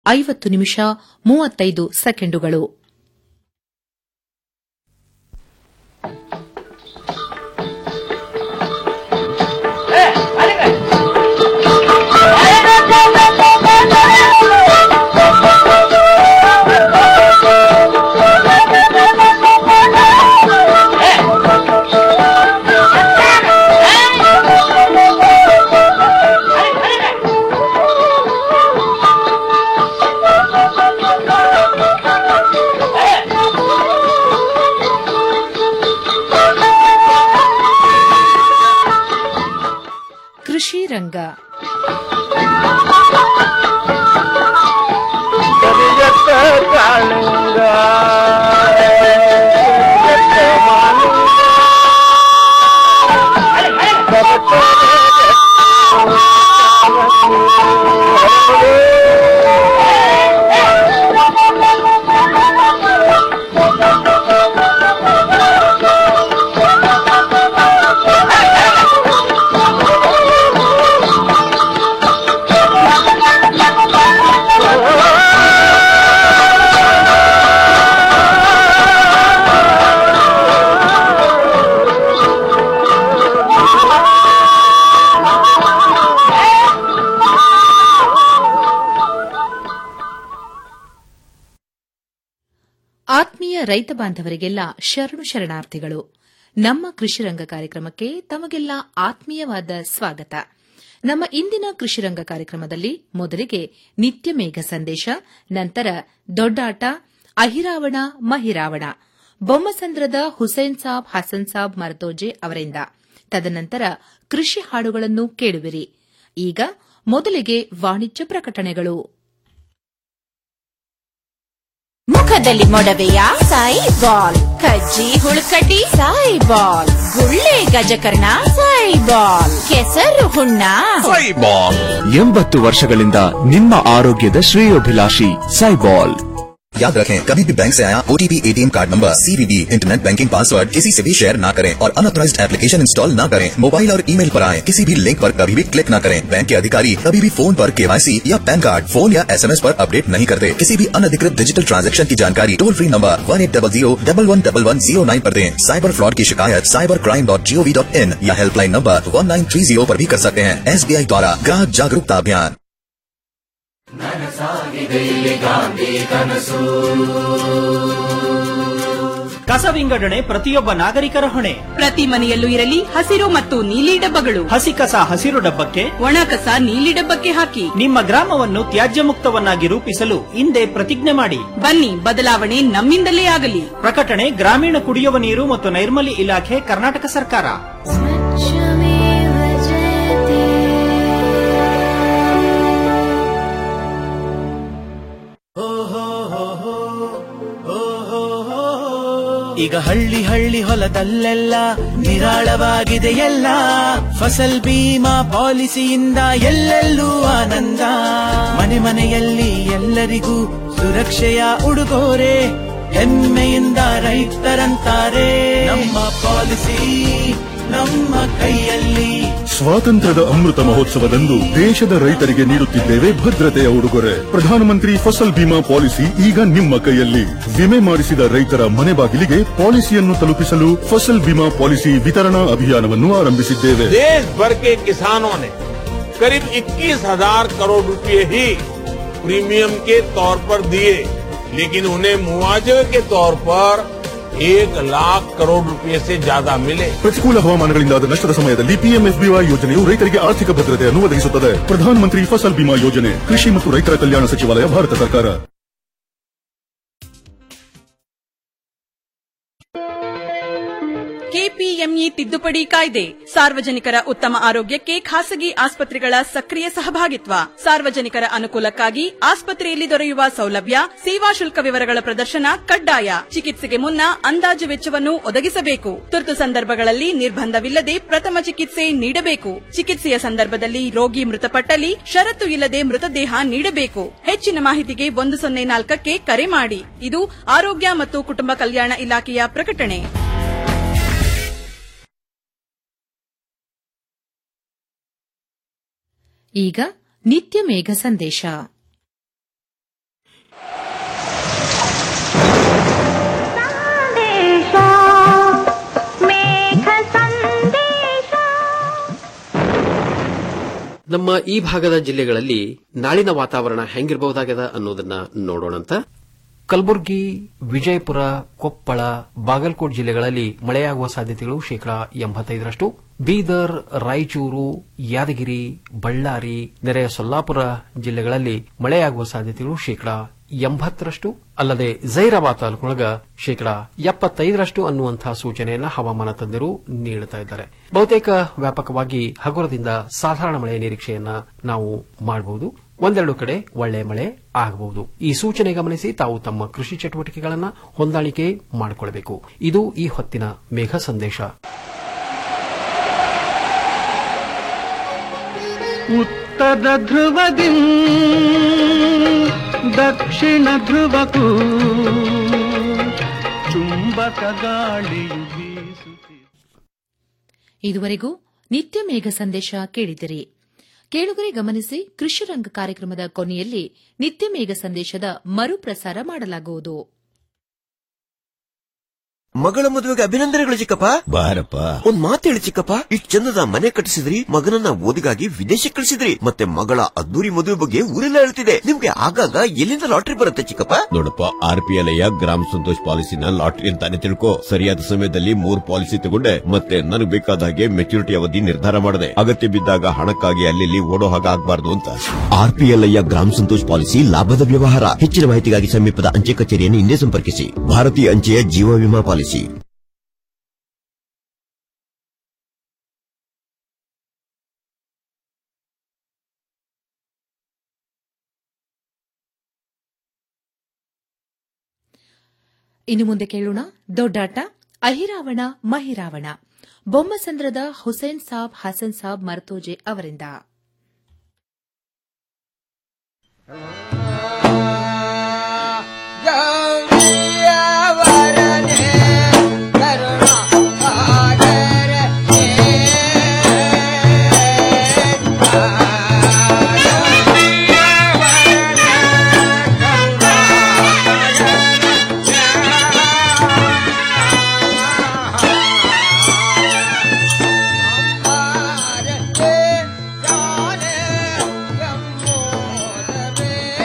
ಐವತ್ತು ನಿಮಿಷ ಮೂವತ್ತೈದು ಸೆಕೆಂಡುಗಳು ಕೃಷಿ ರಂಗ ಕರಿಯತ್ತ ಕಾಳಿಂಗ ಕರಿಯತ್ತ ಮಾಲಿಂಗ. ಆತ್ಮೀಯ ರೈತ ಬಾಂಧವರಿಗೆಲ್ಲ ಶರಣು ಶರಣಾರ್ಥಿಗಳು ನಮ್ಮ ಕೃಷಿ ರಂಗ ಕಾರ್ಯಕ್ರಮಕ್ಕೆ ತಮಗೆಲ್ಲ ಆತ್ಮೀಯವಾದ ಸ್ವಾಗತ ನಮ್ಮ ಇಂದಿನ ಕೃಷಿ ರಂಗ ಕಾರ್ಯಕ್ರಮದಲ್ಲಿ ಮೊದಲಿಗೆ ನಿತ್ಯ ಮೇಘ ಸಂದೇಶ ನಂತರ ದೊಡ್ಡಾಟ ಅಹಿರಾವಣ ಮಹಿರಾವಣ ಬೊಮ್ಮಸಂದ್ರದ ಹುಸೇನ್ ಸಾಬ್ ಹಸನ್ ಸಾಬ್ ಮರ್ದೋಜೆ ಅವರಿಂದ ತದನಂತರ ಕೃಷಿ ಹಾಡುಗಳನ್ನು ಕೇಳುವಿರಿ ಈಗ ಮೊದಲಿಗೆ ವಾಣಿಜ್ಯ ಪ್ರಕಟಣೆಗಳು ಮುಖದಲ್ಲಿ ಮೊಡವೆಯ ಸಾಯಿ ಬಾಲ್ ಕಜ್ಜಿ ಹುಳುಕಡ್ಡಿ ಸಾಯಿ ಬಾಲ್ ಗುಳ್ಳೆ ಗಜಕರ್ಣ ಸಾಯಿ ಬಾಲ್ ಕೆಸರು ಹುಣ್ಣ ಸೈಬಾಲ್ ಎಂಬತ್ತು ವರ್ಷಗಳಿಂದ ನಿಮ್ಮ ಆರೋಗ್ಯದ ಶ್ರೇಯೋಭಿಲಾಷಿ ಸೈಬಾಲ್ याद रखें कभी भी बैंक से आया OTP ATM card number CVV internet banking password किसी से भी शेयर ना करें और अनऑथराइज्ड एप्लीकेशन इंस्टॉल ना करें मोबाइल और ईमेल पर आए किसी भी लिंक पर कभी भी क्लिक ना करें बैंक के अधिकारी कभी भी फोन पर केवाईसी या पैन कार्ड फोन या एसएमएस पर अपडेट नहीं करते किसी भी अनधिकृत डिजिटल ट्रांजैक्शन की जानकारी toll free number one eight double zero double one double one zero nine पर दें साइबर फ्रॉड की शिकायत cyber crime dot G O V dot in या helpline number one nine three zero पर भी कर सकते हैं एस द्वारा ग्राहक जागरूकता अभियान ಕಸ ವಿಂಗಡಣೆ ಪ್ರತಿಯೊಬ್ಬ ನಾಗರಿಕರ ಹೊಣೆ ಪ್ರತಿ ಮನೆಯಲ್ಲೂ ಇರಲಿ ಹಸಿರು ಮತ್ತು ನೀಲಿ ಡಬ್ಬಗಳು ಹಸಿ ಕಸ ಹಸಿರು ಡಬ್ಬಕ್ಕೆ ಒಣ ಕಸ ನೀಲಿ ಡಬ್ಬಕ್ಕೆ ಹಾಕಿ ನಿಮ್ಮ ಗ್ರಾಮವನ್ನು ತ್ಯಾಜ್ಯ ಮುಕ್ತವನ್ನಾಗಿ ರೂಪಿಸಲು ಹಿಂದೆ ಪ್ರತಿಜ್ಞೆ ಮಾಡಿ ಬನ್ನಿ ಬದಲಾವಣೆ ನಮ್ಮಿಂದಲೇ ಆಗಲಿ ಪ್ರಕಟಣೆ ಗ್ರಾಮೀಣ ಕುಡಿಯುವ ನೀರು ಮತ್ತು ನೈರ್ಮಲ್ಯ ಇಲಾಖೆ ಕರ್ನಾಟಕ ಸರ್ಕಾರ ಈಗ ಹಳ್ಳಿ ಹಳ್ಳಿ ಹೊಲದಲ್ಲೆಲ್ಲ ನಿರಾಳವಾಗಿದೆ ಎಲ್ಲ ಫಸಲ್ ಬೀಮಾ ಪಾಲಿಸಿಯಿಂದ ಎಲ್ಲೆಲ್ಲೂ ಆನಂದ ಮನೆ ಮನೆಯಲ್ಲಿ ಎಲ್ಲರಿಗೂ ಸುರಕ್ಷೆಯ ಉಡುಗೊರೆ ಹೆಮ್ಮೆಯಿಂದ ರೈತರಂತಾರೆ ನಮ್ಮ ಪಾಲಿಸಿ ನಮ್ಮ ಕೈಯಲ್ಲಿ ಸ್ವಾತಂತ್ರ್ಯದ ಅಮೃತ ಮಹೋತ್ಸವದಂದು ದೇಶದ ರೈತರಿಗೆ ನೀಡುತ್ತಿದ್ದೇವೆ ಭದ್ರತೆಯ ಉಡುಗೊರೆ ಪ್ರಧಾನಮಂತ್ರಿ ಫಸಲ್ ಬಿಮಾ ಪಾಲಿಸಿ ಈಗ ನಿಮ್ಮ ಕೈಯಲ್ಲಿ ವಿಮೆ ಮಾಡಿಸಿದ ರೈತರ ಮನೆ ಬಾಗಿಲಿಗೆ ಪಾಲಿಸಿಯನ್ನು ತಲುಪಿಸಲು ಫಸಲ್ ಬಿಮಾ ಪಾಲಿಸಿ ವಿತರಣಾ ಅಭಿಯಾನವನ್ನು ಆರಂಭಿಸಿದ್ದೇವೆ देश भर के किसानों ने करीब 21,000 करोड़ रुपए ही प्रीमियम के तौर पर दिए लेकिन उन्हें मुआवजे के तौर पर एक लाख करोड़ रुपए से ज्यादा मिले ಪ್ರತಿಕೂಲ ಹವಾಮಾನಗಳಿಂದಾದ ನಷ್ಟದ ಸಮಯದಲ್ಲಿ ಪಿಎಂಎಫ್ಬಿವೈ ಯೋಜನೆಯು ರೈತರಿಗೆ ಆರ್ಥಿಕ ಭದ್ರತೆಯನ್ನು ಒದಗಿಸುತ್ತದೆ ಪ್ರಧಾನಮಂತ್ರಿ ಫಸಲ್ ಬಿಮಾ ಯೋಜನೆ ಕೃಷಿ ಮತ್ತು ರೈತರ ಕಲ್ಯಾಣ ಸಚಿವಾಲಯ ಭಾರತ ಸರ್ಕಾರ ಕೆಪಿಎಂಇ ತಿದ್ದುಪಡಿ ಕಾಯ್ದೆ ಸಾರ್ವಜನಿಕರ ಉತ್ತಮ ಆರೋಗ್ಯಕ್ಕೆ ಖಾಸಗಿ ಆಸ್ಪತ್ರೆಗಳ ಸಕ್ರಿಯ ಸಹಭಾಗಿತ್ವ ಸಾರ್ವಜನಿಕರ ಅನುಕೂಲಕ್ಕಾಗಿ ಆಸ್ಪತ್ರೆಯಲ್ಲಿ ದೊರೆಯುವ ಸೌಲಭ್ಯ ಸೇವಾ ಶುಲ್ಕ ವಿವರಗಳ ಪ್ರದರ್ಶನ ಕಡ್ಡಾಯ ಚಿಕಿತ್ಸೆಗೆ ಮುನ್ನ ಅಂದಾಜು ವೆಚ್ಚವನ್ನು ಒದಗಿಸಬೇಕು ತುರ್ತು ಸಂದರ್ಭಗಳಲ್ಲಿ ನಿರ್ಬಂಧವಿಲ್ಲದೆ ಪ್ರಥಮ ಚಿಕಿತ್ಸೆ ನೀಡಬೇಕು ಚಿಕಿತ್ಸೆಯ ಸಂದರ್ಭದಲ್ಲಿ ರೋಗಿ ಮೃತಪಟ್ಟಲ್ಲಿ ಷರತ್ತು ಇಲ್ಲದೆ ಮೃತದೇಹ ನೀಡಬೇಕು ಹೆಚ್ಚಿನ ಮಾಹಿತಿಗೆ ಒಂದು ಸೊನ್ನೆ ನಾಲ್ಕಕ್ಕೆ ಕರೆ ಮಾಡಿ ಇದು ಆರೋಗ್ಯ ಮತ್ತು ಕುಟುಂಬ ಕಲ್ಯಾಣ ಇಲಾಖೆಯ ಪ್ರಕಟಣೆ ಈಗ ನಿತ್ಯ ಮೇಘ ಸಂದೇಶ ನಮ್ಮ ಈ ಭಾಗದ ಜಿಲ್ಲೆಗಳಲ್ಲಿ ನಾಳಿನ ವಾತಾವರಣ ಹೆಂಗಿರಬಹುದಾಗದ ಅನ್ನೋದನ್ನ ನೋಡೋಣಂತ ಕಲಬುರಗಿ ವಿಜಯಪುರ ಕೊಪ್ಪಳ ಬಾಗಲಕೋಟ್ ಜಿಲ್ಲೆಗಳಲ್ಲಿ ಮಳೆಯಾಗುವ ಸಾಧ್ಯತೆಗಳು ಶೇಕಡಾ ಎಂಬತ್ತೈದರಷ್ಟು ಬೀದರ್ ರಾಯಚೂರು ಯಾದಗಿರಿ ಬಳ್ಳಾರಿ ನೆರೆಯ ಸೊಲ್ಲಾಪುರ ಜಿಲ್ಲೆಗಳಲ್ಲಿ ಮಳೆಯಾಗುವ ಸಾಧ್ಯತೆಗಳು ಶೇಕಡಾ ಎಂಬತ್ತರಷ್ಟು ಅಲ್ಲದೆ ಜೈರಾಬಾದ್ ತಾಲೂಕೊಳಗ ಶೇಕಡಾ ಎಪ್ಪತ್ತೈದರಷ್ಟು ಅನ್ನುವಂತಹ ಸೂಚನೆಯನ್ನ ಹವಾಮಾನ ತಜ್ಞರು ನೀಡುತ್ತಾ ಇದ್ದಾರೆ ಬಹುತೇಕ ವ್ಯಾಪಕವಾಗಿ ಹಗುರದಿಂದ ಸಾಧಾರಣ ಮಳೆಯ ನಿರೀಕ್ಷೆಯನ್ನ ನಾವು ಮಾಡಬಹುದು ಒಂದೆರಡು ಕಡೆ ಒಳ್ಳೆ ಮಳೆ ಆಗಬಹುದು ಈ ಸೂಚನೆ ಗಮನಿಸಿ ತಾವು ತಮ್ಮ ಕೃಷಿ ಚಟುವಟಿಕೆಗಳನ್ನು ಹೊಂದಾಣಿಕೆ ಮಾಡಿಕೊಳ್ಳಬೇಕು ಇದು ಈ ಹೊತ್ತಿನ ಮೇಘ ಸಂದೇಶ ಉತ್ತರ ಧ್ರುವದಿ ದಕ್ಷಿಣ ಧ್ರುವಕ್ಕೂ ಚುಂಬಕ ಗಾಳಿಯು ಬೀಸುತ್ತಿದೆ ಇದುವರೆಗೂ ನಿತ್ಯ ಮೇಘ ಸಂದೇಶ ಕೇಳಿದಿರಿ ಕೇಳುಗರೆ ಗಮನಿಸಿ ಕೃಷಿ ರಂಗ ಕಾರ್ಯಕ್ರಮದ ಕೊನೆಯಲ್ಲಿ ನಿತ್ಯ ಮೇಘ ಸಂದೇಶದ ಮರುಪ್ರಸಾರ ಮಾಡಲಾಗುವುದು ಮಗಳ ಮದುವೆಗೆ ಅಭಿನಂದನೆಗಳು ಚಿಕ್ಕಪ್ಪ ಬಾರಪ್ಪ ಒಂದ್ ಮಾತು ಹೇಳಿ ಚಿಕ್ಕಪ್ಪ ಇಷ್ಟ್ ಚಂದದ ಮನೆ ಕಟ್ಟಿಸಿದ್ರಿ ಮಗನನ್ನ ಓದಿಗಾಗಿ ವಿದೇಶಕ್ಕೆ ಕಳಿಸಿದ್ರಿ ಮತ್ತೆ ಮಗಳ ಅದ್ದೂರಿ ಮದುವೆ ಬಗ್ಗೆ ಊರೆಲ್ಲ ಹೇಳ್ತಿದೆ ನಿಮ್ಗೆ ಆಗಾಗ ಎಲ್ಲಿಂದ ಲಾಟ್ರಿ ಬರುತ್ತೆ ಚಿಕ್ಕಪ್ಪ ನೋಡಪ್ಪ ಆರ್ ಪಿ ಎಲ್ ಗ್ರಾಮ ಸಂತೋಷ್ ಪಾಲಿಸಿನ ಲಾಟರಿ ಅಂತಾನೆ ತಿಳ್ಕೊ ಸರಿಯಾದ ಸಮಯದಲ್ಲಿ ಮೂರ್ ಪಾಲಿಸಿ ತಗೊಂಡೆ ಮತ್ತೆ ನನಗೆ ಬೇಕಾದ ಹಾಗೆ ಮೆಚುರಿಟಿ ಅವಧಿ ನಿರ್ಧಾರ ಮಾಡಿದೆ ಅಗತ್ಯ ಬಿದ್ದಾಗ ಹಣಕ್ಕಾಗಿ ಅಲ್ಲಿ ಓಡೋ ಹಾಗೆ ಆಗ್ಬಾರ್ದು ಅಂತ ಆರ್ ಪಿ ಎಲ್ ಗ್ರಾಮ ಸಂತೋಷ್ ಪಾಲಿಸಿ ಲಾಭದ ವ್ಯವಹಾರ ಹೆಚ್ಚಿನ ಮಾಹಿತಿಗಾಗಿ ಸಮೀಪದ ಅಂಚೆ ಕಚೇರಿಯನ್ನು ಹಿಂದೆ ಸಂಪರ್ಕಿಸಿ ಭಾರತೀಯ ಅಂಚೆಯ ಜೀವ ವಿಮಾ ಪಾಲಿಸಿ ಇನ್ನು ಮುಂದೆ ಕೇಳೋಣ ದೊಡ್ಡಾಟ ಅಹಿರಾವಣ ಮಹಿರಾವಣ ಬೊಮ್ಮಸಂದ್ರದ ಹುಸೇನ್ ಸಾಬ್ ಹಸನ್ ಸಾಬ್ ಮರ್ತೋಜೆ ಅವರಿಂದ ಜಾನೆ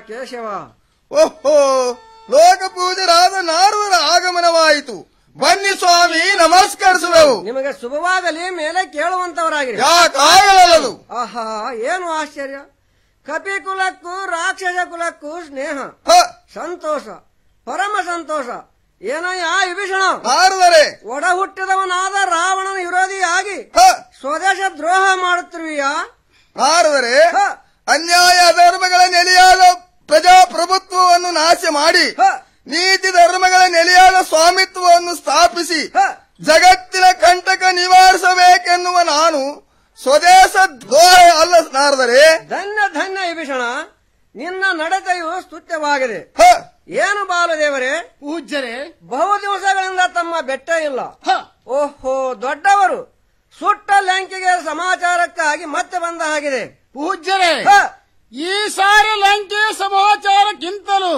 ಕೇಶವ ಓಹೋ ಲೋಕ ಪೂಜರಾದ ನಾರದರ ಆಗಮನವಾಯಿತು ಬನ್ನಿ ಸ್ವಾಮಿ ನಮಸ್ಕರಿಸುವೆವು ನಿಮಗೆ ಶುಭವಾಗಲಿ ಮೇಲೆ ಕೇಳುವಂತವರಾಗಿರಿ ಯಾಕಾಗಲದು ಆಹಾ ಏನು ಆಶ್ಚರ್ಯ ಕಪಿ ಕುಲಕ್ಕೂ ರಾಕ್ಷಸ ಕುಲಕ್ಕೂ ಸ್ನೇಹ ಸಂತೋಷ ಪರಮ ಸಂತೋಷ ಏನಯ್ಯ ವಿಭೀಷಣ ನಾರದರೆ ಒಡ ಹುಟ್ಟಿದವನಾದ ರಾವಣನ ವಿರೋಧಿಯಾಗಿ ಸ್ವದೇಶ ದ್ರೋಹ ಮಾಡುತ್ತಿರುವಿಯಾ ನಾರದರೆ ಅನ್ಯಾಯ ಧರ್ಮಗಳ ನೆಲೆಯಾದ ಪ್ರಜಾಪ್ರಭುತ್ವವನ್ನು ನಾಶ ಮಾಡಿ ನೀತಿ ಧರ್ಮಗಳ ನೆಲೆಯಾದ ಸ್ವಾಮಿತ್ವವನ್ನು ಸ್ಥಾಪಿಸಿ ಜಗತ್ತಿನ ಕಂಟಕ ನಿವಾರಿಸಬೇಕೆನ್ನುವ ನಾನು ಸ್ವದೇಶ ದ್ರೋಹ ಅಲ್ಲ ನಾರದರೆ ಧನ್ಯ ಧನ್ಯ ವಿಭೀಷಣ ನಿನ್ನ ನಡತೆಯು ಸ್ತುತ್ಯವಾಗಿದೆ ಏನು ಬಾಲದೇವರೇ ಪೂಜ್ಯರೇ ಬಹು ದಿವಸಗಳಿಂದ ತಮ್ಮ ಬೆಟ್ಟ ಇಲ್ಲ ಓಹೋ ದೊಡ್ಡವರು ಸುಟ್ಟ ಲಂಕೆಗೆ ಸಮಾಚಾರಕ್ಕಾಗಿ ಮತ್ತೆ ಬಂದ ಹಾಗಿದೆ ಪೂಜ್ಯರೇ ಈ ಸಾರಿ ಲಂಕೆ ಸಮಾಚಾರಕ್ಕಿಂತಲೂ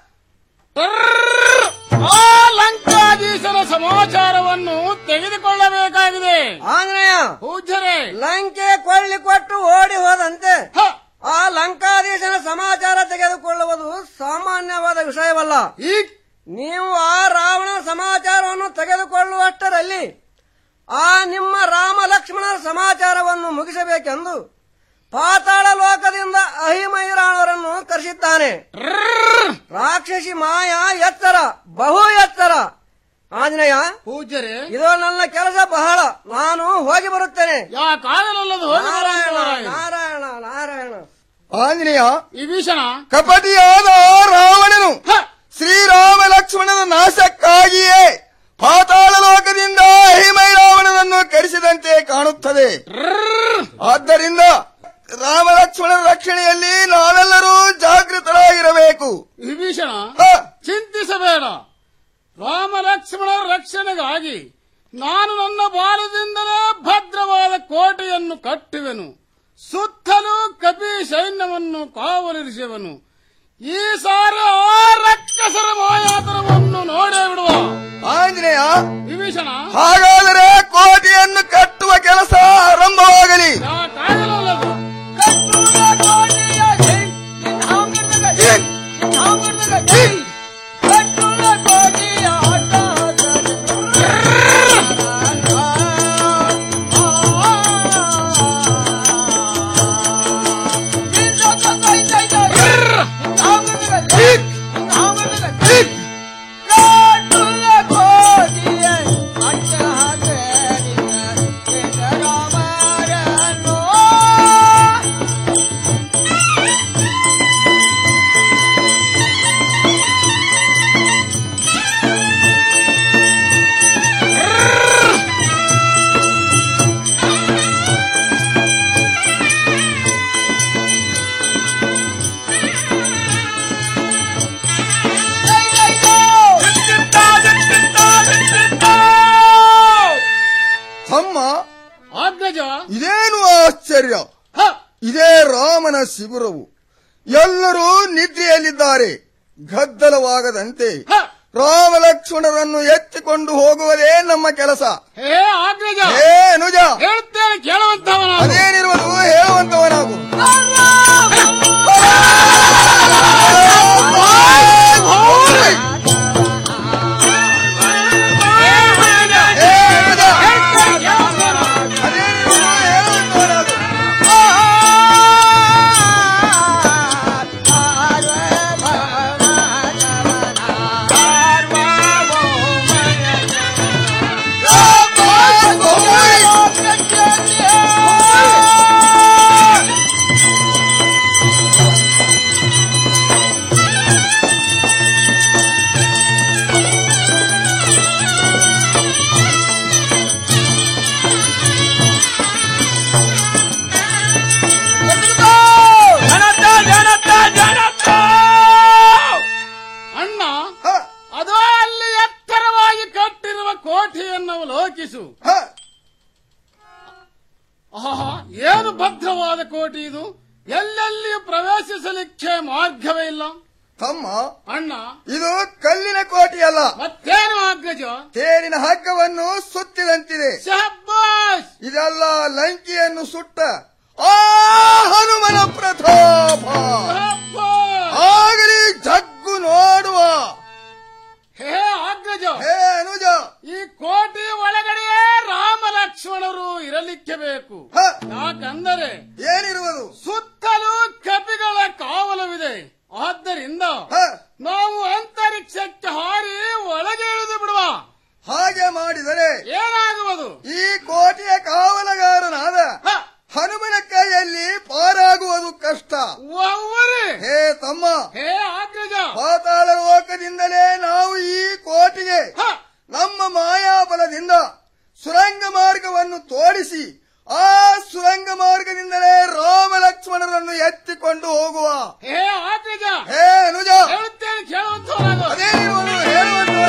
ಆ ಲಂಕಾಧೀಶರ ಸಮಾಚಾರವನ್ನು ತೆಗೆದುಕೊಳ್ಳಬೇಕಾಗಿದೆ ಆಂಜನೇಯ ಪೂಜ್ಯರೇ ಲಂಕೆ ಕೊಳ್ಳಿ ಕೊಟ್ಟು ಓಡಿ ಹೋದಂತೆ ಆ ಲಂಕಾಧೀಶನ ಸಮಾಚಾರ ತೆಗೆದುಕೊಳ್ಳುವುದು ಸಾಮಾನ್ಯವಾದ ವಿಷಯವಲ್ಲ ನೀವು ಆ ರಾವಣನ ಸಮಾಚಾರವನ್ನು ತೆಗೆದುಕೊಳ್ಳುವಷ್ಟರಲ್ಲಿ ಆ ನಿಮ್ಮ ರಾಮ ಲಕ್ಷ್ಮಣರ ಸಮಾಚಾರವನ್ನು ಮುಗಿಸಬೇಕೆಂದು ಪಾತಾಳ ಲೋಕದಿಂದ ಅಹಿಮೈರಾಣವರನ್ನು ಕರೆಸಿದ್ದಾನೆ ರಾಕ್ಷಸಿ ಮಾಯ ಎತ್ತರ ಬಹು ಎತ್ತರ ಆಂಜನೇಯ ಪೂಜ್ಯರೇ ಇದು ನನ್ನ ಕೆಲಸ ಬಹಳ ನಾನು ಹೋಗಿ ಬರುತ್ತೇನೆ ಯಾಕಾಗಲಲ್ಲದು ಹೋಗಿ ನಾರಾಯಣ ಬರುವಂತವರಾಗಿ. ನಾರಾಯಣ ನಾರಾಯಣ ಆಂಜನೇಯ ವಿಭೀಷಣ ಕಪಟಿಯಾದ ರಾವಣನು ಶ್ರೀರಾಮ ಲಕ್ಷ್ಮಣನ ನಾಶಕ್ಕಾಗಿಯೇ ಪಾತಾಳ ಲೋಕದಿಂದ ಹಿಮೈ ರಾವಣನನ್ನು ಕರೆಸಿದಂತೆ ಕಾಣುತ್ತದೆ ಆದ್ದರಿಂದ ರಾಮ ಲಕ್ಷ್ಮಣನ ರಕ್ಷಣೆಯಲ್ಲಿ ನಾವೆಲ್ಲರೂ ಜಾಗೃತರಾಗಿರಬೇಕು ವಿಭೀಷಣ ಚಿಂತಿಸಬೇಡ ರಾಮ ಲಕ್ಷ್ಮಣರ ರಕ್ಷಣೆಗಾಗಿ ನಾನು ನನ್ನ ಬಾಲದಿಂದಲೇ ಭದ್ರವಾದ ಕೋಟೆಯನ್ನು ಕಟ್ಟುವೆನು ಸುತ್ತಲೂ ಕಪಿ ಸೈನ್ಯವನ್ನು ಕಾವಲಿರಿಸುವನು ಈ ಸಾರಿ ಆ ರಕ್ಕಸರ ಮಾಯಾತನವನ್ನು ನೋಡೇ ಬಿಡುವ ಆಂಜನೇಯ ವಿಭೀಷಣ ಹಾಗಾದರೆ ಕೋಟೆಯನ್ನು ಕಟ್ಟುವ ಕೆಲಸ ಆರಂಭವಾಗಲಿ ತಮ್ಮ ಅಗ್ರಜ ಇದೇನು ಆಶ್ಚರ್ಯ ಇದೇ ರಾಮನ ಶಿಬಿರವು ಎಲ್ಲರೂ ನಿದ್ರೆಯಲ್ಲಿದ್ದಾರೆ ಗದ್ದಲವಾಗದಂತೆ ರಾಮ ಲಕ್ಷ್ಮಣರನ್ನು ಎತ್ತಿಕೊಂಡು ಹೋಗುವುದೇ ನಮ್ಮ ಕೆಲಸ ಹೇ ಅಗ್ರಜ ಹೇ ಅನುಜ ಹೇಳ್ತೇನೆ ಕೇಳುವಂತವನ ಅದೇನಿರುವುದು ಹೇಳುವಂತವನಾಗು ಅಣ್ಣ ಅದೋ ಅಲ್ಲಿ ಎತ್ತರವಾಗಿ ಕಟ್ಟಿರುವ ಕೋಟೆಯನ್ನು ಅವಲೋಕಿಸು ಆಹಾ ಏನು ಭದ್ರವಾದ ಕೋಟೆ ಇದು ಎಲ್ಲೆಲ್ಲಿಯೂ ಪ್ರವೇಶಿಸಲಿಕ್ಕೆ ಮಾರ್ಗವೇ ಇಲ್ಲ ತಮ್ಮ ಅಣ್ಣ ಇದು ಕಲ್ಲಿನ ಕೋಟೆಯಲ್ಲ ಮತ್ತೇನು ಅಗ್ರಜ ತೇರಿನ ಹಗ್ಗವನ್ನು ಸುತ್ತಿದಂತಿದೆ ಶಹಬ್ಬಾಸ್ ಇದೆಲ್ಲ ಲಂಕಿಯನ್ನು ಸುಟ್ಟ ಆ ಹನುಮನ ಪ್ರತಾಪ ಆಗಲಿ ಜಗ್ಗು ನೋಡುವ ಹೇ ಅಗ್ರಜ ಹೇ ಅನುಜ ಈ ಕೋಟೆ ಒಳಗಡೆಯೇ ರಾಮ ಲಕ್ಷ್ಮಣರು ಇರಲಿಕ್ಕೆ ಬೇಕು ಯಾಕಂದರೆ ಏನಿರುವುದು ಸುತ್ತಲೂ ಕಪಿಗಳ ಕಾವಲವಿದೆ ಆದ್ದರಿಂದ ನಾವು ಅಂತರಿಕ್ಷಕ್ಕೆ ಹಾರಿ ಒಳಗೆ ಇಳಿದು ಬಿಡುವ ಹಾಗೆ ಮಾಡಿದರೆ ಏನಾಗುವುದು ಈ ಕೋಟೆಯ ಕಾವಲಗಾರನಾದ ಹನುಮನ ಕೈಯಲ್ಲಿ ಪಾರಾಗುವುದು ಕಷ್ಟ ಹೇ ತಮ್ಮ ಹೇ ಅಗ್ರಜ ಪಾತಾಳ ಲೋಕದಿಂದಲೇ ನಾವು ಈ ಕೋಟೆಗೆ ನಮ್ಮ ಮಾಯಾಬಲದಿಂದ ಸುರಂಗ ಮಾರ್ಗವನ್ನು ತೋಡಿಸಿ ಆ ಸುರಂಗ ಮಾರ್ಗದಿಂದಲೇ ರಾಮ ಲಕ್ಷ್ಮಣರನ್ನು ಎತ್ತಿಕೊಂಡು ಹೋಗುವ ಹೇ ಅಗ್ರಜ ಹೇ ಅನುಜ ಹೇಳುತ್ತೇನೆ ಕೇಳುವಂತವರಾಗು ಅದೇನಿರುವುದು ಹೇಳುವಂತವರಾಗು.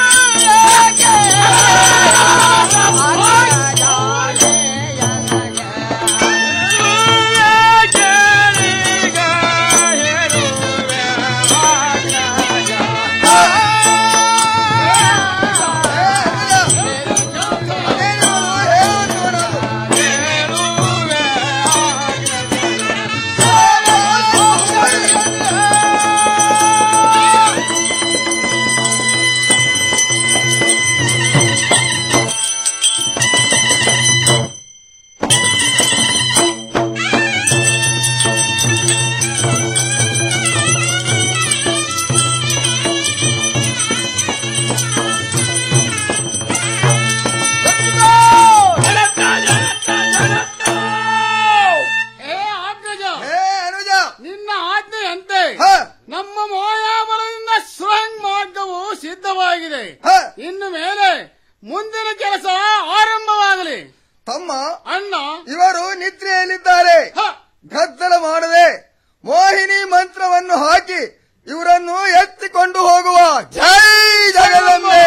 ಹೇ ಅಗ್ರಜ ಹೇ ಅನುಜ ನಿನ್ನ ಆಜ್ಞೆಯಂತೆ ನಮ್ಮ ಮಾಯಾಬಲದಿಂದ ಸುರಂಗ್ ಮಾರ್ಗವು ಸಿದ್ಧವಾಗಿದೆ ಇನ್ನು ಮೇಲೆ ಮುಂದಿನ ಕೆಲಸ ಆರಂಭವಾಗಲಿ ತಮ್ಮ ಅಣ್ಣ ಇವರು ನಿದ್ರೆಯಲ್ಲಿದ್ದಾರೆ ಗದ್ದಲ ಮಾಡದೆ ಮೋಹಿನಿ ಮಂತ್ರವನ್ನು ಹಾಕಿ ಇವರನ್ನು ಎತ್ತಿಕೊಂಡು ಹೋಗುವ ಜೈ ಜಗದಂಬೆ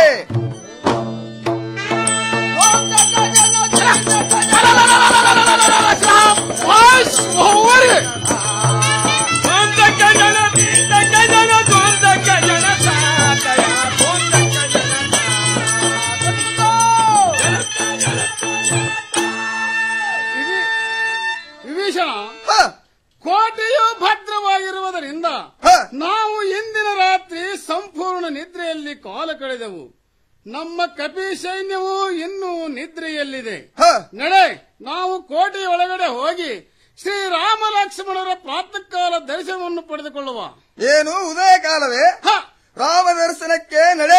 ವಿಭೀಷಣ ಕೋಟೆಯು ಭದ್ರವಾಗಿರುವುದರಿಂದ ನಾವು ಇಂದಿನ ರಾತ್ರಿ ಸಂಪೂರ್ಣ ನಿದ್ರೆಯಲ್ಲಿ ಕಾಲ ಕಳೆದೆವು ನಮ್ಮ ಕಪಿ ಸೈನ್ಯವು ಇನ್ನೂ ನಿದ್ರೆಯಲ್ಲಿದೆ ನಡೆ ನಾವು ಕೋಟೆಯ ಒಳಗಡೆ ಹೋಗಿ ಶ್ರೀರಾಮ ಲಕ್ಷ್ಮಣರ ಪ್ರಾತಃ ಕಾಲ ದರ್ಶನವನ್ನು ಪಡೆದುಕೊಳ್ಳುವ ಏನು ಉದಯ ಕಾಲವೇ ರಾಮ ದರ್ಶನಕ್ಕೆ ನಡೆ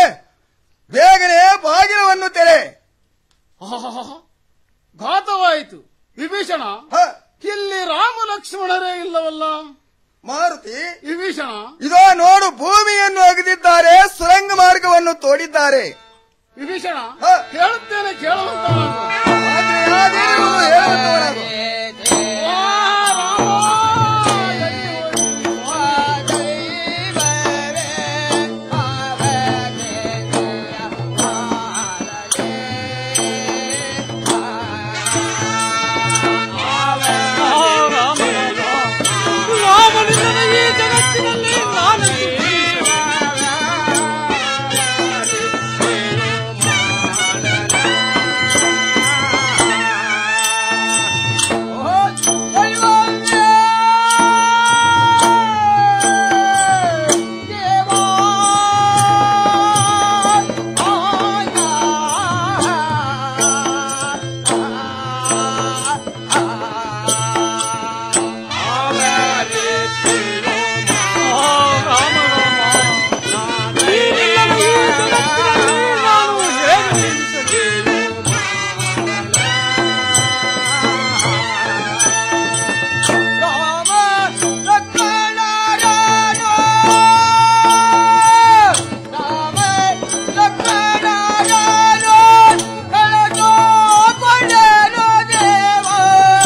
ಬೇಗನೆ ಬಾಗಿಲವನ್ನು ತೆರೆ ಆಹಾಹಾಹಾ. ಘಾತವಾಯಿತು ವಿಭೀಷಣ ಇಲ್ಲಿ ರಾಮ ಲಕ್ಷ್ಮಣರೇ ಇಲ್ಲವಲ್ಲ ಮಾರುತಿ ವಿಭೀಷಣ ಇದೋ ನೋಡು ಭೂಮಿಯನ್ನು ಅಗದಿದ್ದಾರೆ ಸುರಂಗ ಮಾರ್ಗವನ್ನು ತೋಡಿದ್ದಾರೆ ವಿಭೀಷಣ ಹೇಳುತ್ತೇನೆ ಕೇಳುವಂತ ದೇವ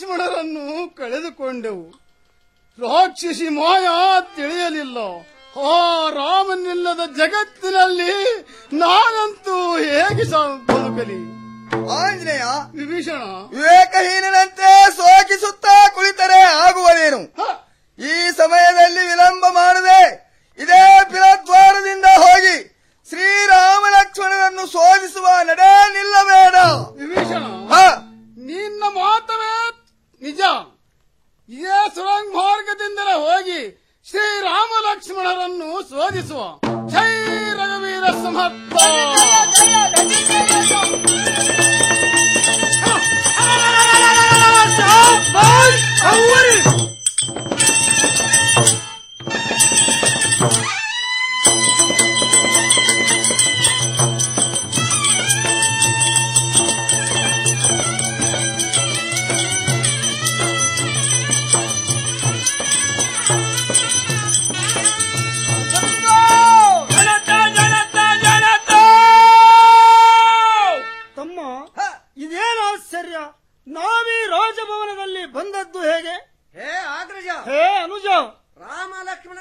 ಲಕ್ಷ್ಮಣರನ್ನು ಕಳೆದುಕೊಂಡೆವು ರಾಕ್ಷಸಿ ಮಾಯಾ ತಿಳಿಯಲಿಲ್ಲ ಆ ರಾಮನಿಲ್ಲದ ಜಗತ್ತಿನಲ್ಲಿ ನಾನಂತೂ ಹೇಗೆ ಸಾ- ಬದುಕಲಿ ಆಂಜನೇಯ ವಿಭೀಷಣ ವಿವೇಕಹೀನನಂತೆ ಸೋಕಿಸುತ್ತಾ ಕುಳಿತರೆ ಆಗುವುದೇನು ಈ ಸಮಯದಲ್ಲಿ ವಿಳಂಬ ಮಾಡದೆ ಇದೇ ಪಿರದ್ವಾರದಿಂದ ಹೋಗಿ ಶ್ರೀರಾಮ ಲಕ್ಷ್ಮಣನನ್ನು ಶೋಧಿಸುವ ನಡೆ ನಿಲ್ಲಬೇಡ ವಿಭೀಷಣ ಹ, ನಿನ್ನ ಮಾತವೇ ನಿಜ ಇದೇ ಸುರಂಗ ಮಾರ್ಗದಿಂದಲೇ ಹೋಗಿ ಶ್ರೀರಾಮ ಲಕ್ಷ್ಮಣರನ್ನು ಶೋಧಿಸುವ ಜೈ ರಘುವೀರ ಸಮರ್ಥ ತಮ್ಮ ಇದೇನು ಆಶ್ಚರ್ಯ ನಾವೀ ರಾಜಭವನದಲ್ಲಿ ಬಂದದ್ದು ಹೇಗೆ ಹೇ ಆಗ್ರಜ ಹೇ ಅನುಜ ರಾಮ ಲಕ್ಷ್ಮಣ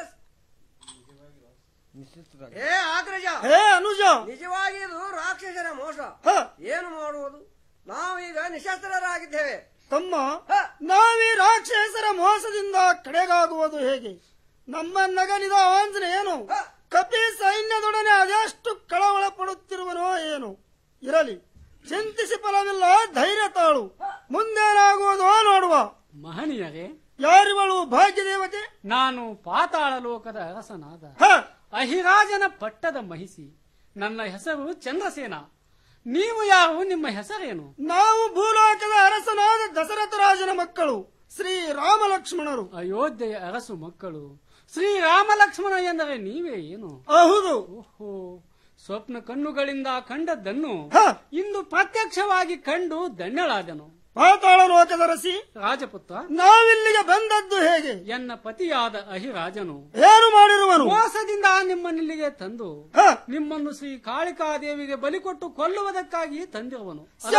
ಹೇ ಆಗ್ರಜ ಹೇ ಅನುಜ ನಿಜವಾಗಿ ಇದು ರಾಕ್ಷಸರ ಮೋಸ ಏನು ಮಾಡುವುದು ನಾವೀಗ ನಿಶಸ್ತ್ರರಾಗಿದ್ದೇವೆ ತಮ್ಮ ನಾವೀ ರಾಕ್ಷಸರ ಮೋಸದಿಂದ ಕಡೆಗಾಗುವುದು ಹೇಗೆ ನಮ್ಮ ನಗನಿದ ಆಂಜನೇಯನು ಕಪಿ ಸೈನ್ಯದೊಡನೆ ಅದೆಷ್ಟು ಕಳವಳ ಪಡುತ್ತಿರುವನೋ ಏನು ಇರಲಿ ಚಿಂತಿಸಿ ಫಲವಿಲ್ಲ ಧೈರ್ಯ ತಾಳು ಮುಂದೇನಾಗುವುದೋ ನೋಡುವ ಮಹನೀಯರೇ ಯಾರಿವಳು ಭಾಗ್ಯದೇವತೆ ನಾನು ಪಾತಾಳ ಲೋಕದ ಅರಸನಾದ ಹ, ಅಹಿರಾಜನ ಪಟ್ಟದ ಮಹಿಸಿ ನನ್ನ ಹೆಸರು ಚಂದ್ರಸೇನ ನೀವು ಯಾರು ನಿಮ್ಮ ಹೆಸರೇನು ನಾವು ಭೂಲೋಕದ ಅರಸನಾದ ದಶರಥ ರಾಜನ ಮಕ್ಕಳು ಶ್ರೀ ರಾಮ ಲಕ್ಷ್ಮಣರು ಅಯೋಧ್ಯೆಯ ಅರಸು ಮಕ್ಕಳು ಶ್ರೀರಾಮ ಲಕ್ಷ್ಮಣ ಎಂದರೆ ನೀವೇ ಏನು ಹೌದು ಓಹೋ ಸ್ವಪ್ನ ಕಣ್ಣುಗಳಿಂದ ಕಂಡದ್ದನ್ನು ಇಂದು ಪ್ರತ್ಯಕ್ಷವಾಗಿ ಕಂಡು ಧನ್ಯಳಾದನು ಪಾತಾಳ ಲೋಕದ ರಸಿ ರಾಜಪುತ್ರ ನಾವಿಲ್ಲಿಗೆ ಬಂದದ್ದು ಹೇಗೆ ಎನ್ನ ಪತಿಯಾದ ಅಹಿರಾಜನು ಏನು ಮಾಡಿರುವನು ಮೋಸದಿಂದ ನಿಮ್ಮನ್ನಿಲ್ಲಿಗೆ ತಂದು ನಿಮ್ಮನ್ನು ಶ್ರೀ ಕಾಳಿಕಾದೇವಿಗೆ ಬಲಿ ಕೊಟ್ಟು ಕೊಲ್ಲುವುದಕ್ಕಾಗಿ ತಂದಿರುವನು ಅದನ್ನು-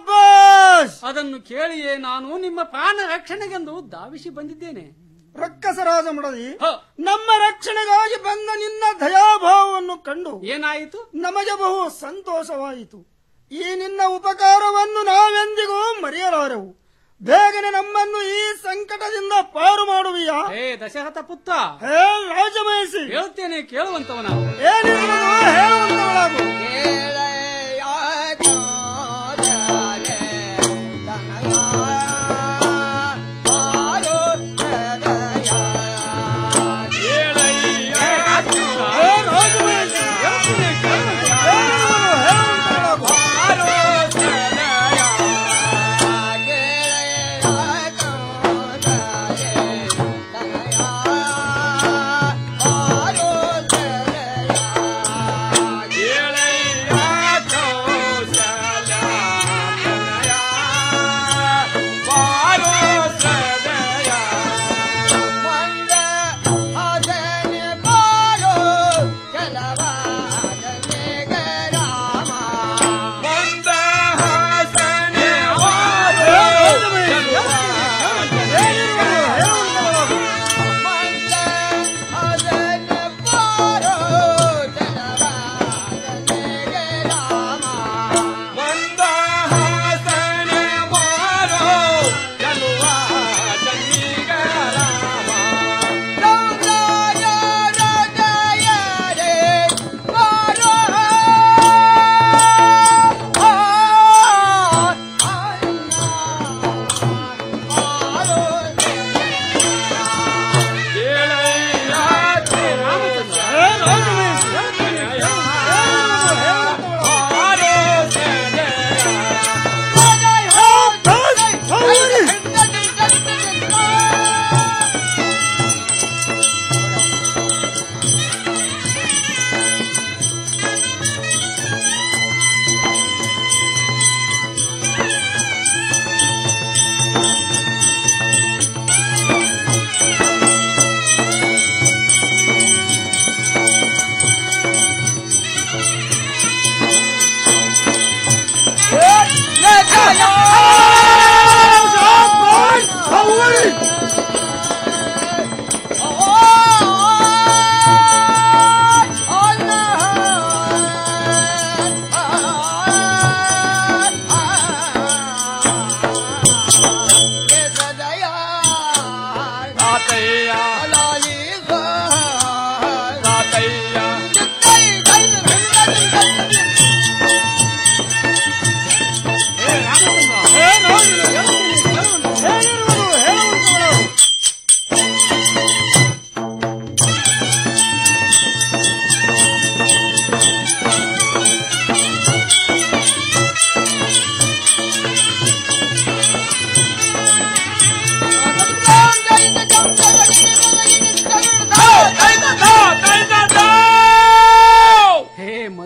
ಶಾಬಾಷ್! ಅದನ್ನು ಕೇಳಿಯೇ ನಾನು ನಿಮ್ಮ ಪ್ರಾಣ ರಕ್ಷಣೆಗೆಂದು ಧಾವಿಸಿ ಬಂದಿದ್ದೇನೆ ರಕ್ಕಸರಾಜ ಮಡದಿ ನಮ್ಮ ರಕ್ಷಣೆಗಾಗಿ ಬಂದ ನಿನ್ನ ದಯಾಭಾವವನ್ನು ಕಂಡು ಏನಾಯಿತು ನಮಗೆ ಬಹು ಸಂತೋಷವಾಯಿತು ಈ ನಿನ್ನ ಉಪಕಾರವನ್ನು ನಾವೆಂದಿಗೂ ಮರೆಯಲಾರೆವು ಬೇಗನೆ ನಮ್ಮನ್ನು ಈ ಸಂಕಟದಿಂದ ಪಾರು ಮಾಡುವಿಯಾ ಹೇ ದಶರಥ ಪುತ್ರ ಹೇ ರಾಜಮಹಿಷಿ ಹೇಳ್ತೇನೆ ಕೇಳುವಂತವನ ಏನಿರುವುದು ಹೇಳುವಂತವಳಾಗು ಕೇಳಯ್ಯ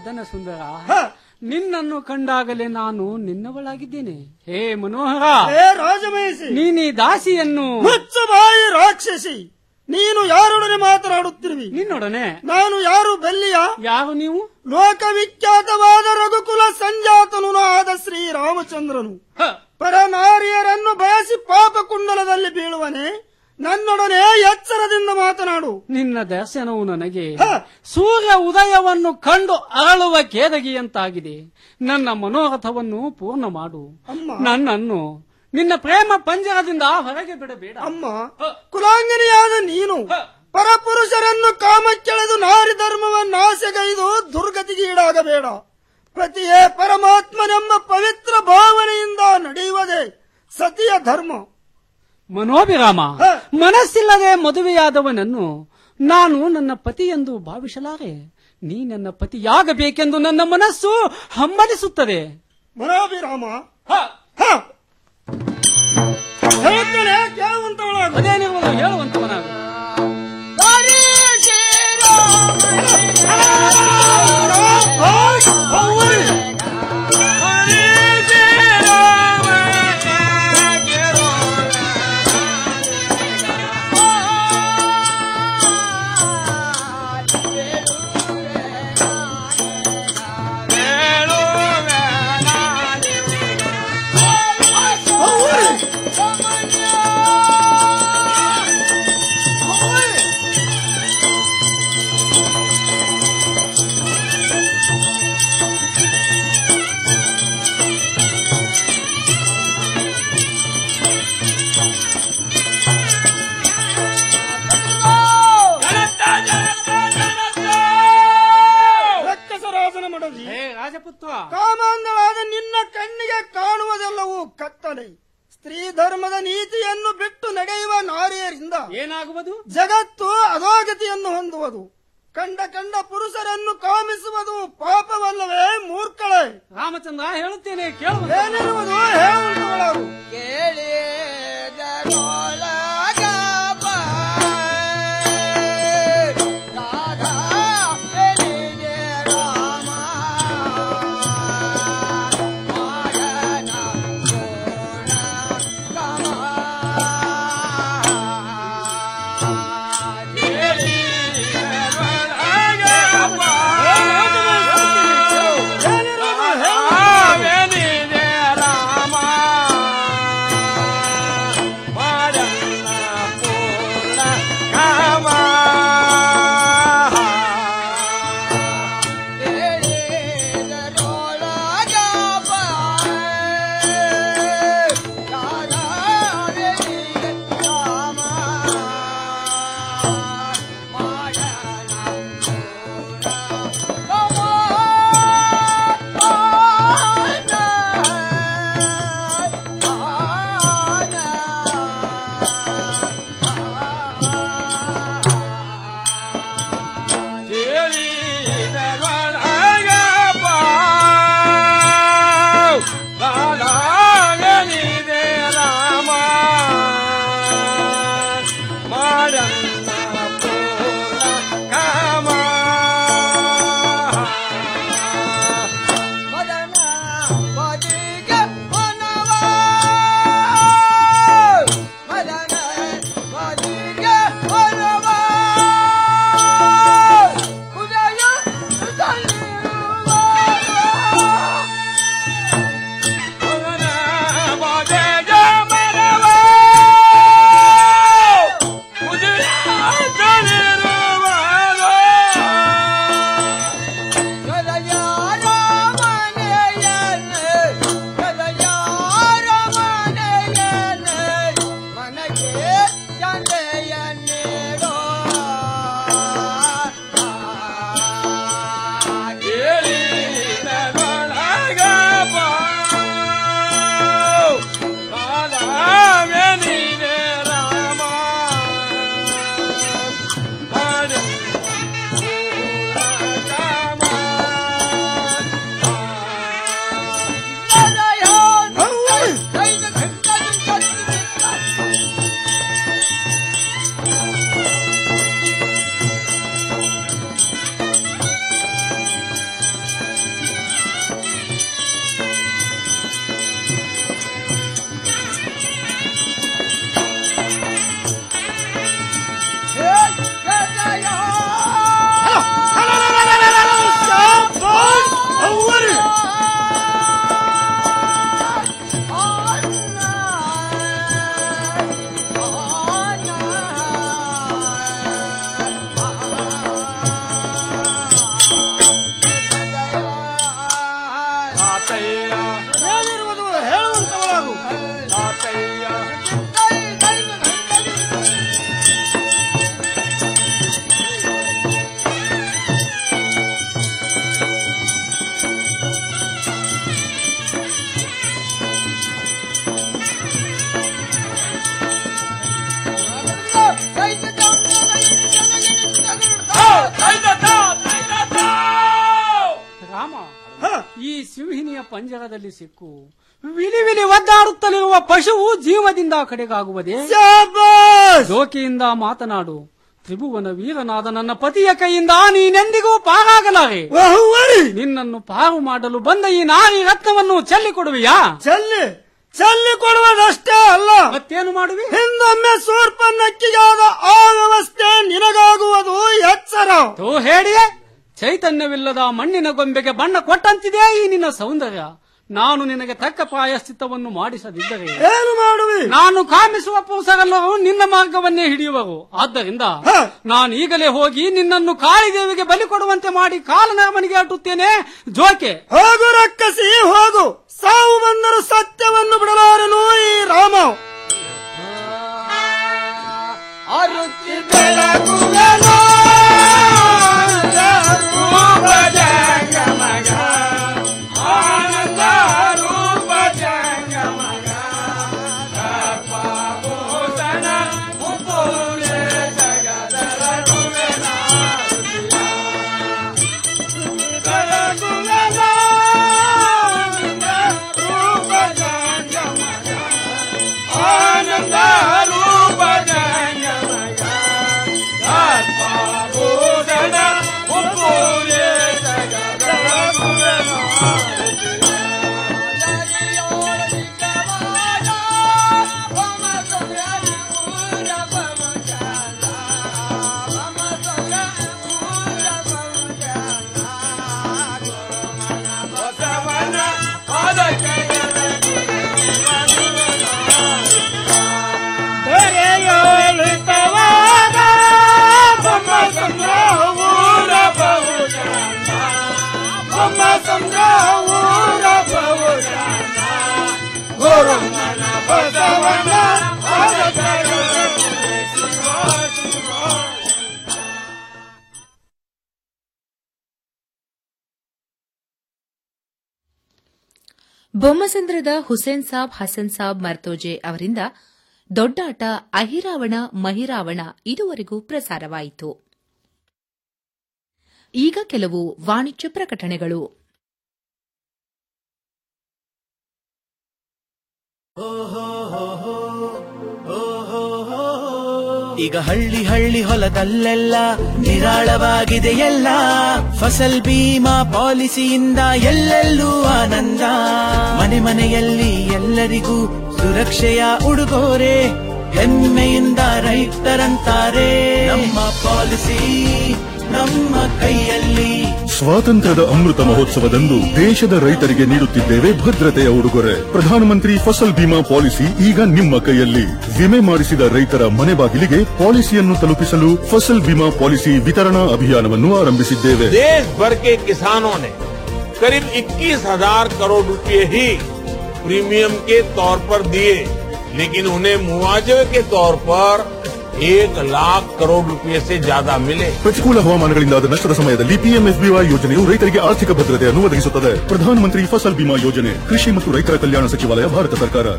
ವದನ ಸುಂದರ ನಿನ್ನನ್ನು ಕಂಡಾಗಲೇ ನಾನು ನಿನ್ನವಳಾಗಿದ್ದೇನೆ ಹೇ ಮನೋಹರ ಹೇ ರಾಜಮಹಿಷಿ ನೀನೀ ದಾಸಿಯನ್ನು ಮುಚ್ಚು ಬಾಯಿ ರಾಕ್ಷಸಿ ನೀನು ಯಾರೊಡನೆ ಮಾತನಾಡುತ್ತಿರುವಿ ನಿನ್ನೊಡನೆ ನಾನು ಯಾರು ಬೆಲ್ಲಿಯ ಯಾರು ನೀವು ಲೋಕವಿಖ್ಯಾತವಾದ ರಘುಕುಲ ಸಂಜಾತನು ಆದ ಶ್ರೀರಾಮಚಂದ್ರನು ಪರನಾರಿಯರನ್ನು ಬಯಸಿ ಪಾಪ ಕುಂಡಲದಲ್ಲಿ ಬೀಳುವನೆ ನನ್ನೊಡನೆ ಎಚ್ಚರದಿಂದ ಮಾತನಾಡು ನಿನ್ನ ದರ್ಶನವು ನನಗೆ ಸೂರ್ಯ ಉದಯವನ್ನು ಕಂಡು ಅರಳುವ ಕೇದಗಿಯಂತಾಗಿದೆ ನನ್ನ ಮನೋರಥವನ್ನು ಪೂರ್ಣ ಮಾಡು ನನ್ನನ್ನು ನಿನ್ನ ಪ್ರೇಮ ಪಂಜರದಿಂದ ಹೊರಗೆ ಬಿಡಬೇಡ ಅಮ್ಮ ಕುಲಾಂಗಿನಿಯಾದ ನೀನು ಪರಪುರುಷರನ್ನು ಕಾಮಕ್ಕೆಳೆದು ನಾರಿ ಧರ್ಮವನ್ನಾಸೆಗೈದು ದುರ್ಗತಿಗೆ ಈಡಾಗಬೇಡ ಪತಿಯೇ ಪರಮಾತ್ಮನೆಂಬ ಪವಿತ್ರ ಭಾವನೆಯಿಂದ ನಡೆಯುವುದೇ ಸತಿಯ ಧರ್ಮ ಮನೋಭಿರಾಮ ಮನಸ್ಸಿಲ್ಲದೆ ಮದುವೆಯಾದವನನ್ನು ನಾನು ನನ್ನ ಪತಿ ಎಂದು ಭಾವಿಸಲಾರೆ ನೀ ನನ್ನ ಪತಿಯಾಗಬೇಕೆಂದು ನನ್ನ ಮನಸ್ಸು ಹಮ್ಮಲಿಸುತ್ತದೆ ಮನೋಭಿರಾಮ ಹೇಳುತ್ತೇನೆ ಕೇಳುವಂತವಳಾಗು ಅದೇನಿರುವುದು ಹೇಳುವಂತವನಾಗು ರಕ್ಕಸರಾಜನ ಮಡದಿ ಹೇ ರಾಜಪುತ್ರ ಕಾಮಾಂಧವಾದ ನಿನ್ನ ಕಣ್ಣಿಗೆ ಕಾಣುವುದೆಲ್ಲವೂ ಕತ್ತಲೆ ಸ್ತ್ರೀ ಧರ್ಮದ ನೀತಿಯನ್ನು ಬಿಟ್ಟು ನಡೆಯುವ ನಾರಿಯರಿಂದ ಏನಾಗುವುದು ಜಗತ್ತು ಅಧೋಗತಿಯನ್ನು ಹೊಂದುವುದು ಕಂಡ ಕಂಡ ಪುರುಷರನ್ನು ಕಾಮಿಸುವುದು ಪಾಪವಲ್ಲವೇ ಮೂರ್ಖಳೆ ರಾಮಚಂದ್ರ ಹೇಳುತ್ತೇನೆ ಕೇಳುವ ಏನಿರುವುದು ಹೇಳುವಂತವಳಾಗು ರಾಮ ಸಿಂಹಿನಿಯ ಪಂಜರದಲ್ಲಿ ಸಿಕ್ಕು ವಿಲಿ ವಿಲಿ ಒದ್ದಾಡುತ್ತಲಿರುವ ಪಶುವು ಜೀವದಿಂದ ಕಡೆಗಾಗುವುದೇ ಜೋಕಿಯಿಂದ ಮಾತನಾಡು ತ್ರಿಭುವನ ವೀರನಾದ ನನ್ನ ಪತಿಯ ಕೈಯಿಂದ ನೀನೆಂದಿಗೂ ಪಾರಾಗಲಾರೆ ನಿನ್ನನ್ನು ಪಾರು ಮಾಡಲು ಬಂದ ಈ ನಾರಿ ರತ್ನವನ್ನು ಚೆಲ್ಲಿ ಕೊಡುವಿಯಾ ಚೆಲ್ಲಿ ಚೆಲ್ಲಿ ಕೊಡುವುದಷ್ಟೇ ಅಲ್ಲ ಮತ್ತೇನು ಮಾಡುವಿ ಹಿಂದೊಮ್ಮೆ ಸೂರ್ಪನ್ನಕ್ಕಿಗಾದ ಆ ವ್ಯವಸ್ಥೆ ನಿನಗಾಗುವುದು ಎಚ್ಚರ ತೋ ಹೇಳಿಯೇ ಚೈತನ್ಯವಿಲ್ಲದ ಮಣ್ಣಿನ ಗೊಂಬೆಗೆ ಬಣ್ಣ ಕೊಟ್ಟಂತಿದೆ ಈ ನಿನ್ನ ಸೌಂದರ್ಯ ನಾನು ನಿನಗೆ ತಕ್ಕ ಪ್ರಾಯಶ್ಚಿತ್ತವನ್ನು ಮಾಡಿಸದಿದ್ದರೆ ಏನು ಮಾಡುವಿ ನಾನು ಕಾಮಿಸುವ ಪುರುಷರೆಲ್ಲರೂ ನಿನ್ನ ಮಾರ್ಗವನ್ನೇ ಹಿಡಿಯುವರು ಆದ್ದರಿಂದ ನಾನು ಈಗಲೇ ಹೋಗಿ ನಿನ್ನನ್ನು ಕಾಳಿದೇವಿಗೆ ಬಲಿ ಕೊಡುವಂತೆ ಮಾಡಿ ಕಾಲನರಮನಿಗೆ ಅಟ್ಟುತ್ತೇನೆ ಜೋಕೆ ಹೋಗು ರಕ್ಕಸಿ ಹೋಗು ಸಾವು ಬಂದರೂ ಸತ್ಯವನ್ನು ಬಿಡಲಾರನು ಈ ರಾಮ ಬೊಮ್ಮಸಂದ್ರದ ಹುಸೇನ್ ಸಾಬ್ ಹಸನ್ ಸಾಬ್ ಮರ್ತೋಜೆ ಅವರಿಂದ ದೊಡ್ಡಾಟ ಅಹಿರಾವಣ ಮಹಿರಾವಣ ಇದುವರೆಗೂ ಪ್ರಸಾರವಾಯಿತು ಈಗ ಕೆಲವು ವಾಣಿಜ್ಯ ಪ್ರಕಟಣೆಗಳು ಈಗ ಹಳ್ಳಿ ಹಳ್ಳಿ ಹೊಲದಲ್ಲೆಲ್ಲ ನಿರಾಳವಾಗಿದೆ ಎಲ್ಲ ಫಸಲ್ ಬೀಮಾ ಪಾಲಿಸಿಯಿಂದ ಎಲ್ಲೆಲ್ಲೂ ಆನಂದ ಮನೆ ಮನೆಯಲ್ಲಿ ಎಲ್ಲರಿಗೂ ಸುರಕ್ಷೆಯ ಉಡುಗೊರೆ ಹೆಮ್ಮೆಯಿಂದ ರೈತರಂತಾರೆ ನಮ್ಮ ಪಾಲಿಸಿ ನಮ್ಮ ಕೈಯಲ್ಲಿ ಸ್ವಾತಂತ್ರ್ಯದ ಅಮೃತ ಮಹೋತ್ಸವದಂದು ದೇಶದ ರೈತರಿಗೆ ನೀಡುತ್ತಿದ್ದೇವೆ ಭದ್ರತೆಯ ಉಡುಗೊರೆ ಪ್ರಧಾನಮಂತ್ರಿ ಫಸಲ್ ಬಿಮಾ ಪಾಲಿಸಿ ಈಗ ನಿಮ್ಮ ಕೈಯಲ್ಲಿ ವಿಮೆ ಮಾಡಿಸಿದ ರೈತರ ಮನೆ ಬಾಗಿಲಿಗೆ ಪಾಲಿಸಿಯನ್ನು ತಲುಪಿಸಲು ಫಸಲ್ ಬಿಮಾ ಪಾಲಿಸಿ ವಿತರಣಾ ಅಭಿಯಾನವನ್ನು ಆರಂಭಿಸಿದ್ದೇವೆ देश भर के किसानों ने करीब 21,000 करोड़ रुपए ही प्रीमियम के तौर पर दिए लेकिन उन्हें मुआवजे के तौर पर एक लाख करोड़ रुपए से ज्यादा मिले ಪ್ರತಿಕೂಲ ಹವಾಮಾನಗಳಿಂದಾದ ನಷ್ಟದ ಸಮಯದಲ್ಲಿ ಪಿಎಂಎಸ್ಬಿವೈ ಯೋಜನೆಯು ರೈತರಿಗೆ ಆರ್ಥಿಕ ಭದ್ರತೆಯನ್ನು ಒದಗಿಸುತ್ತದೆ ಪ್ರಧಾನಮಂತ್ರಿ ಫಸಲ್ ಬಿಮಾ ಯೋಜನೆ ಕೃಷಿ ಮತ್ತು ರೈತರ ಕಲ್ಯಾಣ ಸಚಿವಾಲಯ ಭಾರತ ಸರ್ಕಾರ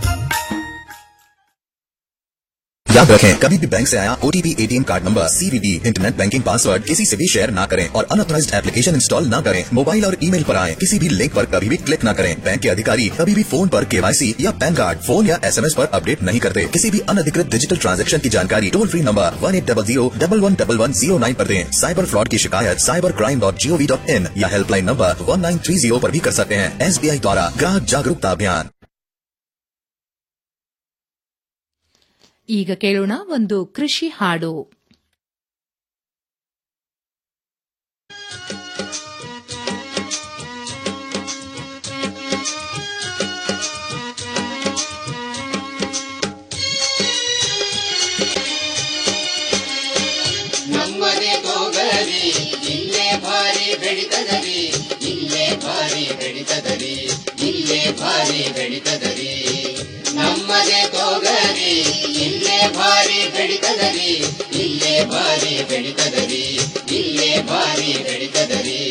याद रखें कभी भी बैंक से आया OTP ATM card number CVV internet banking password किसी से भी शेयर ना करें और अनऑथराइज्ड एप्लीकेशन इंस्टॉल ना करें मोबाइल और ईमेल पर आए किसी भी लिंक पर कभी भी क्लिक ना करें बैंक के अधिकारी कभी भी फोन पर केवाईसी या पैन कार्ड फोन या एसएमएस पर अपडेट नहीं करते किसी भी अनधिकृत डिजिटल ट्रांजैक्शन की जानकारी toll free number one eight double zero double one double one zero nine पर दें साइबर फ्रॉड की शिकायत cyber crime dot GOV dot in या helpline number one nine three zero पर भी कर सकते हैं एसबीआई द्वारा ग्राहक जागरूकता अभियान ಈಗ ಕೇಳೋಣ ಒಂದು ಕೃಷಿ ಹಾಡು ನಮ್ಮನೆ ತೋಗರಿ ಇಲ್ಲೇ ಭಾರಿ ಬೆಳಿತದರಿ ಇಲ್ಲೇ ಭಾರಿ ಬೆಳಿತದರಿ ಇಲ್ಲೇ ಭಾರಿ ಬೆಳಿತದರಿ ನಮ್ಮನೆ ತೋಗರಿ ಇಲ್ಲೇ ಭಾರಿ ಬೆಳಿತದರಿ ಇಲ್ಲೇ ಭಾರಿ ಬೆಳಿತದರಿ ಇಲ್ಲೇ ಭಾರಿ ಬೆಳಿತದರಿ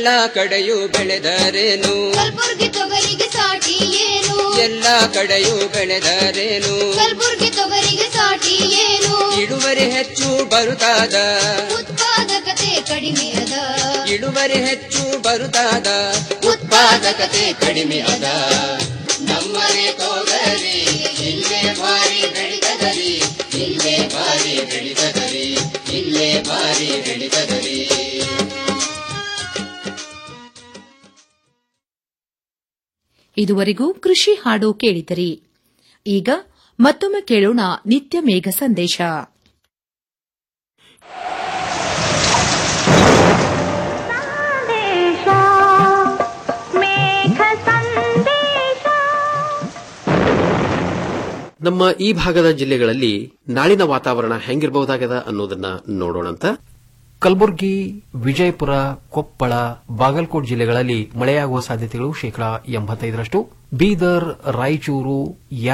ಎಲ್ಲಾ ಕಡೆಯೂ ಬೆಳೆದರೇನು ಕಲ್ಬುರ್ಗಿ ತೊಗರಿಗೆ ಸಾಟಿ ಏನು ಎಲ್ಲಾ ಕಡೆಯೂ ಬೆಳೆದರೇನು ಕಲ್ಬುರ್ಗಿ ತೊಗರಿಗೆ ಸಾಟಿ ಏನು ಇಳುವರಿ ಹೆಚ್ಚು ಬರುತ್ತಾದ ಉತ್ಪಾದಕತೆ ಕಡಿಮೆ ಅದ ಇಳುವರಿ ಹೆಚ್ಚು ಬರುತ್ತಾದ ಉತ್ಪಾದಕತೆ ಕಡಿಮೆ ಅದ ನಮ್ಮನೆ ತೋಗರಿ ಇಲ್ಲೇ ಭಾರಿ ಬೆಳಿತದರಿ ಇಲ್ಲೇ ಭಾರಿ ಬೆಳಿತದರಿ ಇಲ್ಲೇ ಭಾರಿ ಬೆಳಿತದರಿ ಇದುವರೆಗೂ ಕೃಷಿ ಹಾಡು ಕೇಳಿದಿರಿ ಈಗ ಮತ್ತೊಮ್ಮೆ ಕೇಳೋಣ ನಿತ್ಯ ಮೇಘ ಸಂದೇಶ ನಮ್ಮ ಈ ಭಾಗದ ಜಿಲ್ಲೆಗಳಲ್ಲಿ ನಾಳಿನ ವಾತಾವರಣ ಹೆಂಗಿರಬಹುದಾಗದ ಅನ್ನೋದನ್ನ ನೋಡೋಣಂತ ಕಲಬುರಗಿ ವಿಜಯಪುರ ಕೊಪ್ಪಳ ಬಾಗಲಕೋಟ್ ಜಿಲ್ಲೆಗಳಲ್ಲಿ ಮಳೆಯಾಗುವ ಸಾಧ್ಯತೆಗಳು ಶೇಕಡಾ ಎಂಬತ್ತೈದರಷ್ಟು ಬೀದರ್ ರಾಯಚೂರು